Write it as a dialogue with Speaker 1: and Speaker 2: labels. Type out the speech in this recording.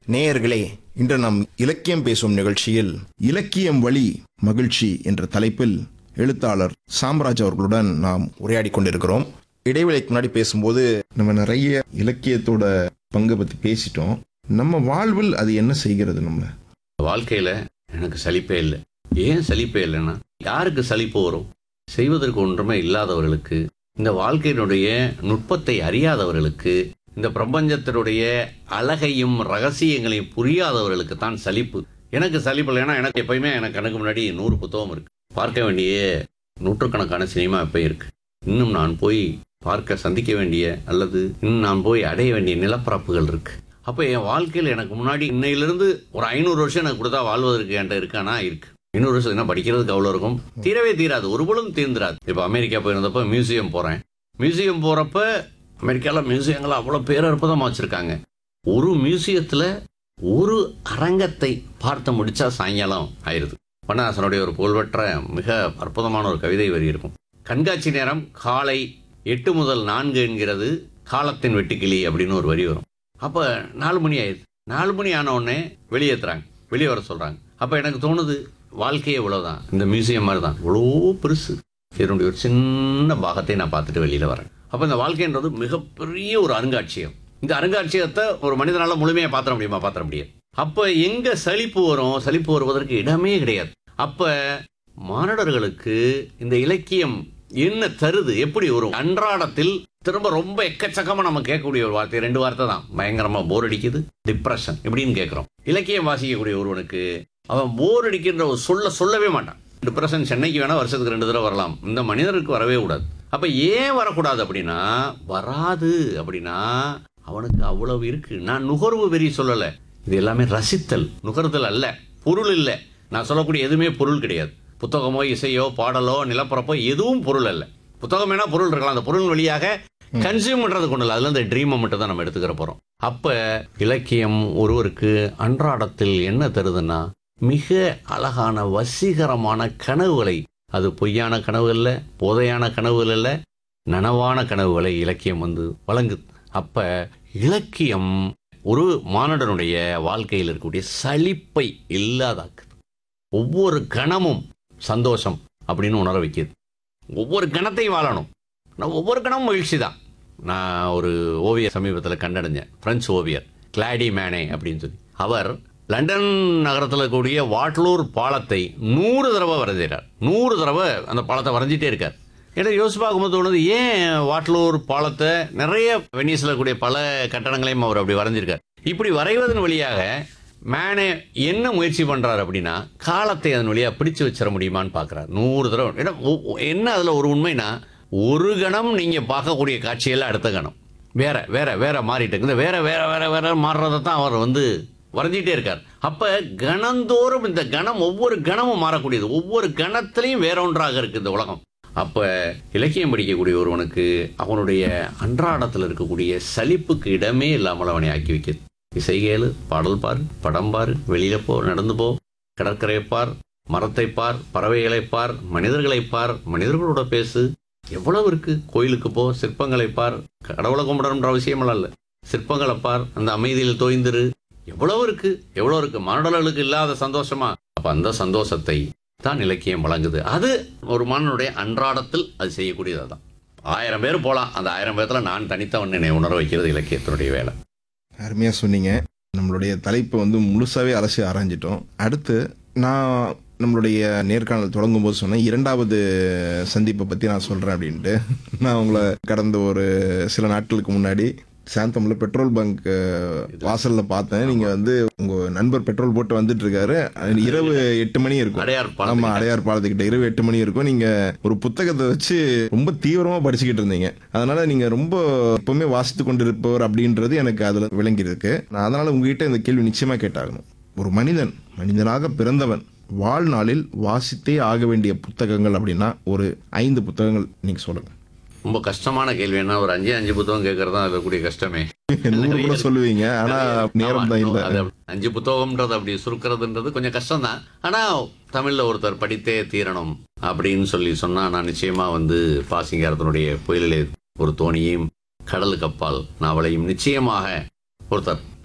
Speaker 1: நேயர்களே இன்று நாம் இலக்கியம் பேசும் நிகழ்ச்சியில் இலக்கியம் வழி மகிழ்ச்சி என்ற தலைப்பில் எழுத்தாளர் சாம்ராஜ் அவர்களுடன் நாம் உரையாடி கொண்டிருக்கிறோம் இடைவேளைக்கு முன்னாடி பேசும்போது நம்ம நிறைய இலக்கியத்தோட பங்கு பத்தி பேசிட்டோம் நம்ம வாழ்வில் அது என்ன செய்கிறது நம்ம
Speaker 2: வாழ்க்கையில எனக்கு சலிப்பே இல்லை ஏன் சலிப்பே இல்லைன்னா யாருக்கு சலிப்பு வரும் செய்வதற்கு ஒன்றுமே இல்லாதவர்களுக்கு இந்த வாழ்க்கையினுடைய நுட்பத்தை அறியாதவர்களுக்கு இந்த பிரபஞ்சத்தினுடைய அழகையும் ரகசியங்களையும் புரியாதவர்களுக்கு தான் சலிப்பு எனக்கு சலிப்பு இல்லைன்னா எனக்கு எப்பயுமே எனக்கு கணக்கு முன்னாடி நூறு புத்தகம் இருக்கு பார்க்க வேண்டிய நூற்றுக்கணக்கான சினிமா எப்போ இருக்கு இன்னும் நான் போய் பார்க்க சந்திக்க வேண்டிய அல்லது இன்னும் நான் போய் அடைய வேண்டிய நிலப்பரப்புகள் இருக்கு அப்போ என் வாழ்க்கையில் எனக்கு முன்னாடி இன்னையிலிருந்து ஒரு ஐநூறு வருஷம் எனக்கு கொடுத்தா வாழ்வதற்கு என்கிட்ட இருக்கானா இருக்கு ஐநூறு வருஷம் என்ன படிக்கிறதுக்கு அவ்வளோ இருக்கும் தீரவே தீராது ஒரு பொழுதும் தீர்ந்துராது இப்போ அமெரிக்கா போயிருந்தப்போ மியூசியம் போகிறேன் மியூசியம் போகிறப்ப அமெரிக்காவில் மியூசியங்கள் அவ்வளோ பேரற்புதமாக வச்சுருக்காங்க ஒரு மியூசியத்தில் ஒரு அரங்கத்தை பார்த்து முடிச்சா சாயங்காலம் ஆயிருது வண்ணதாசனுடைய ஒரு புகழ்பெற்ற மிக அற்புதமான ஒரு கவிதை வரி இருக்கும் கண்காட்சி நேரம் காலை எட்டு முதல் நான்கு என்கிறது காலத்தின் வெட்டுக்கிளி அப்படின்னு ஒரு வரி வரும் அப்போ நாலு மணி ஆயிடுது நாலு மணி ஆன உடனே வெளியேற்றுறாங்க வெளியே வர சொல்கிறாங்க அப்போ எனக்கு தோணுது வாழ்க்கையே இவ்வளோதான் இந்த மியூசியம் மாதிரி தான் இவ்வளோ பெருசு இதனுடைய ஒரு சின்ன பாகத்தை நான் பார்த்துட்டு வெளியில் வரேன் அப்போ இந்த வாழ்க்கைன்றது மிகப்பெரிய ஒரு அருங்காட்சியகம் இந்த அருங்காட்சியகத்தை ஒரு மனிதனால முழுமையாக பாத்திர முடியுமா பாத்திர முடியாது அப்போ எங்கே சலிப்பு வரும் சலிப்பு வருவதற்கு இடமே கிடையாது அப்போ மாணவர்களுக்கு இந்த இலக்கியம் என்ன தருது எப்படி வரும் அன்றாடத்தில் திரும்ப ரொம்ப எக்கச்சக்கமா நம்ம கேட்கக்கூடிய ஒரு வார்த்தை ரெண்டு வார்த்தை தான் பயங்கரமா போர் அடிக்குது டிப்ரெஷன் இப்படின்னு கேட்கிறோம் இலக்கியம் வாசிக்கக்கூடிய ஒருவனுக்கு அவன் போர் அடிக்கின்ற ஒரு சொல்ல சொல்லவே மாட்டான் டிப்ரெஷன் சென்னைக்கு வேணா வருஷத்துக்கு ரெண்டு தடவை வரலாம் இந்த மனிதருக்கு வரவே கூடாது அப்ப ஏன் வரக்கூடாது அப்படின்னா வராது அப்படின்னா அவனுக்கு அவ்வளவு இருக்கு நான் நுகர்வு வெறி சொல்லல இது எல்லாமே ரசித்தல் நுகர்தல் அல்ல பொருள் இல்லை நான் சொல்லக்கூடிய எதுவுமே பொருள் கிடையாது புத்தகமோ இசையோ பாடலோ நிலப்பரப்போ எதுவும் பொருள் அல்ல புத்தகம் வேணா பொருள் இருக்கலாம் அந்த பொருள் வழியாக கன்சியூம் பண்றது கொண்டு இல்லை அதுல இந்த ட்ரீமை மட்டும் தான் நம்ம எடுத்துக்கிற போறோம் அப்ப இலக்கியம் ஒருவருக்கு அன்றாடத்தில் என்ன தருதுன்னா மிக அழகான வசீகரமான கனவுகளை அது பொய்யான கனவுகள் இல்ல போதையான கனவுகள் இல்ல நனவான கனவுகளை இலக்கியம் வந்து வழங்குது அப்ப இலக்கியம் ஒரு மானுடனுடைய வாழ்க்கையில் இருக்கக்கூடிய சலிப்பை இல்லாதாக்குது ஒவ்வொரு கணமும் சந்தோஷம் அப்படின்னு உணர வைக்கிது ஒவ்வொரு கணத்தையும் வாழணும் நான் ஒவ்வொரு கணமும் மகிழ்ச்சி தான் நான் ஒரு ஓவியர் சமீபத்தில் கண்டடைஞ்சேன் பிரெஞ்சு ஓவியர் கிளாடி மேனே அப்படின்னு சொல்லி அவர் லண்டன் நகரத்தில் கூடிய வாட்லூர் பாலத்தை நூறு தடவை வரைஞ்சிறார் நூறு தடவை அந்த பாலத்தை வரைஞ்சிட்டே இருக்கார் எனக்கு யோசிச்சு பார்க்கும்போது தோணுது ஏன் வாட்லூர் பாலத்தை நிறைய வெனிஸில் கூடிய பல கட்டடங்களையும் அவர் அப்படி வரைஞ்சிருக்கார் இப்படி வரைவதன் வழியாக மேனே என்ன முயற்சி பண்றாரு அப்படின்னா காலத்தை அதன் வழியா பிடிச்சு வச்சிட முடியுமான்னு பார்க்கறாரு நூறு தடவை ஏன்னா ஒ- ஒ- என்ன அதுல ஒரு உண்மைனா ஒரு கணம் நீங்க பார்க்கக்கூடிய காட்சியெல்லாம் அடுத்த கணம் வேற வேற வேற மாறிட்டு இருக்கு இந்த வேற வேற வேற வேற மாறுறதை தான் அவர் வந்து வரைஞ்சிட்டே இருக்கார் அப்ப கணந்தோறும் இந்த கணம் ஒவ்வொரு கணமும் மாறக்கூடியது ஒவ்வொரு கணத்திலையும் வேற ஒன்றாக இருக்கு இந்த உலகம் அப்ப இலக்கியம் படிக்கக்கூடிய ஒருவனுக்கு அவனுடைய அன்றாடத்தில் இருக்கக்கூடிய சலிப்புக்கு இடமே இல்லாமல் அவனை ஆக்கி வைக்கிறது இசை கேளு பாடல் பாரு படம் பாரு வெளியில போ நடந்து போ கடற்கரை பார் மரத்தை பார் பறவைகளை பார் மனிதர்களை பார் மனிதர்களோட பேசு எவ்வளவு இருக்கு கோயிலுக்கு போ சிற்பங்களை பார் கடவுளை கும்பிடணுன்ற அவசியமெல்லாம் இல்லை சிற்பங்களை பார் அந்த அமைதியில் தோய்ந்திரு எவ்வளவு இருக்கு எவ்வளவு இருக்கு மானுடர்களுக்கு இல்லாத சந்தோஷமா அப்ப அந்த சந்தோஷத்தை தான் இலக்கியம் வழங்குது அது ஒரு மாணவனுடைய அன்றாடத்தில் அது செய்யக்கூடியது அதான் ஆயிரம் பேர் போலாம் அந்த ஆயிரம் பேர்த்துல நான் தனித்தவன் என்னை உணர வைக்கிறது இலக்கியத்தினுடைய வேலை
Speaker 1: அருமையா சொன்னீங்க நம்மளுடைய தலைப்பை வந்து முழுசாவே அலசி ஆராய்ஞ்சிட்டோம் அடுத்து நான் நம்மளுடைய நேர்காணல் தொடங்கும் போது சொன்னேன் இரண்டாவது சந்திப்பை பத்தி நான் சொல்றேன் அப்படின்ட்டு நான் உங்களை கடந்த ஒரு சில நாட்களுக்கு முன்னாடி சாந்தம்ல பெட்ரோல் பங்க் வாசல்ல பார்த்தேன் நீங்க வந்து உங்க நண்பர் பெட்ரோல் போட்டு வந்துட்டு இருக்காரு இரவு எட்டு மணி இருக்கும்
Speaker 2: அடையார்
Speaker 1: ஆமா
Speaker 2: பாலம்
Speaker 1: அடையார் பாலத்துக்கிட்ட இரவு எட்டு மணி இருக்கும் நீங்க ஒரு புத்தகத்தை வச்சு ரொம்ப தீவிரமா படிச்சுக்கிட்டு இருந்தீங்க அதனால நீங்க ரொம்ப எப்பவுமே வாசித்து கொண்டிருப்பவர் அப்படின்றது எனக்கு அதுல விளங்கி இருக்கு நான் அதனால உங்ககிட்ட இந்த கேள்வி நிச்சயமா கேட்டாகணும் ஒரு மனிதன் மனிதனாக பிறந்தவன் வாழ்நாளில் வாசித்தே ஆக வேண்டிய புத்தகங்கள் அப்படின்னா ஒரு ஐந்து புத்தகங்கள் நீங்க சொல்லுங்க
Speaker 2: ரொம்ப கஷ்டமான கேள்வி என்ன ஒரு அஞ்சு அஞ்சு புத்தகம் கேட்கறது தான் இருக்கக்கூடிய கஷ்டமே
Speaker 1: நூறு கூட சொல்லுவீங்க ஆனா நேரம் தான் இல்ல
Speaker 2: அது அஞ்சு புத்தகம்ன்றது அப்படி சுருக்கிறதுன்றது கொஞ்சம் கஷ்டம் தான் ஆனா தமிழ்ல ஒருத்தர் படித்தே தீரணும் அப்படின்னு சொல்லி சொன்னா நான் நிச்சயமா வந்து பாசிங்காரத்தினுடைய புயலிலே ஒரு தோணியையும் கடலுக்கு அப்பால் நாவலையும் நிச்சயமாக ஒருத்தர்